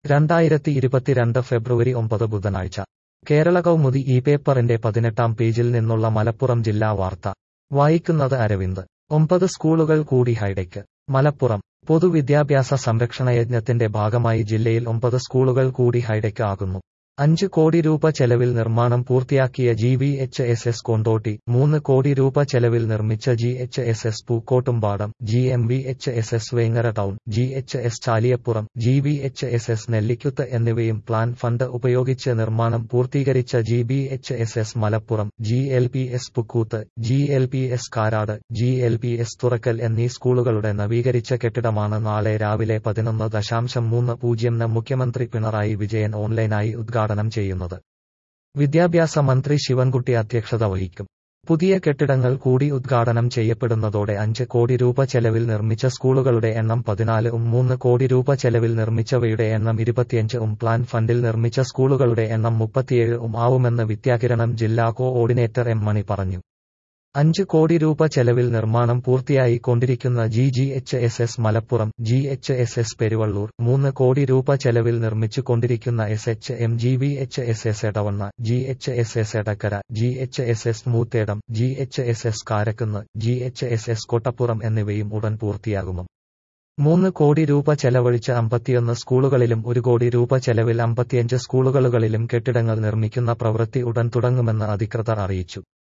രണ്ടായിരത്തി ഇരുപത്തിരണ്ട് ഫെബ്രുവരി ഒമ്പത് ബുധനാഴ്ച കേരള കൗമുദി ഈ പേപ്പറിന്റെ പതിനെട്ടാം പേജിൽ നിന്നുള്ള മലപ്പുറം ജില്ലാ വാർത്ത വായിക്കുന്നത് അരവിന്ദ് ഒമ്പത് സ്കൂളുകൾ കൂടി ഹൈടെക് മലപ്പുറം പൊതുവിദ്യാഭ്യാസ സംരക്ഷണയജ്ഞത്തിന്റെ ഭാഗമായി ജില്ലയിൽ ഒമ്പത് സ്കൂളുകൾ കൂടി ഹൈടെക് ആകുന്നു അഞ്ച് കോടി രൂപ ചെലവിൽ നിർമ്മാണം പൂർത്തിയാക്കിയ G V H S S Kondotty മൂന്ന് കോടി രൂപ ചെലവിൽ നിർമ്മിച്ച G H S S Pookkottumpadam G M V H S S Vengara town G H S Chaliyappuram G V H S S Nellikuth എന്നിവയും പ്ലാൻ ഫണ്ട് ഉപയോഗിച്ച് നിർമ്മാണം പൂർത്തീകരിച്ച G B H S S Malappuram G L P S Pukkooth G L P S Karad G L P S Thurakkal എന്നീ സ്കൂളുകളുടെ നവീകരിച്ച കെട്ടിടമാണ് നാളെ രാവിലെ പതിനൊന്ന് ദശാംശം മൂന്ന് പൂജ്യം ന് മുഖ്യമന്ത്രി പിണറായി വിജയൻ ഓൺലൈനായി ഉദ്ഘാടനം ഉദ്ഘാടനം ചെയ്യുന്നത് വിദ്യാഭ്യാസ മന്ത്രി ശിവൻകുട്ടി അധ്യക്ഷത വഹിക്കും പുതിയ കെട്ടിടങ്ങൾ കൂടി ഉദ്ഘാടനം ചെയ്യപ്പെടുന്നതോടെ അഞ്ച് കോടി രൂപ ചെലവിൽ നിർമ്മിച്ച സ്കൂളുകളുടെ എണ്ണം പതിനാല് ഉം മൂന്ന് കോടി രൂപ ചെലവിൽ നിർമ്മിച്ചവയുടെ എണ്ണം ഇരുപത്തിയഞ്ച് ഉം പ്ലാൻ ഫണ്ടിൽ നിർമ്മിച്ച സ്കൂളുകളുടെ എണ്ണം മുപ്പത്തിയേഴ് ഉം ആവുമെന്ന് വിദ്യാകിരണം ജില്ലാ കോ ഓർഡിനേറ്റർ എം മണി പറഞ്ഞു അഞ്ച് കോടി രൂപ ചെലവിൽ നിർമ്മാണം പൂർത്തിയായി കൊണ്ടിരിക്കുന്ന G G H S S Malappuram G H S S Peruvallur മൂന്ന് കോടി രൂപ ചെലവിൽ നിർമ്മിച്ചു കൊണ്ടിരിക്കുന്ന S H M G V H S S Edavanna G H S S Edakkara G H S S Moothedam G H S S Karakkunnu G H S S Kottappuram എന്നിവയും ഉടൻ പൂർത്തിയാകും മൂന്ന് കോടി രൂപ ചെലവഴിച്ച് അമ്പത്തിയൊന്ന് സ്കൂളുകളിലും ഒരു കോടി രൂപ ചെലവിൽ അമ്പത്തിയഞ്ച് സ്കൂളുകളിലും കെട്ടിടങ്ങൾ നിർമ്മിക്കുന്ന പ്രവൃത്തി ഉടൻ തുടങ്ങുമെന്ന് അധികൃതർ അറിയിച്ചു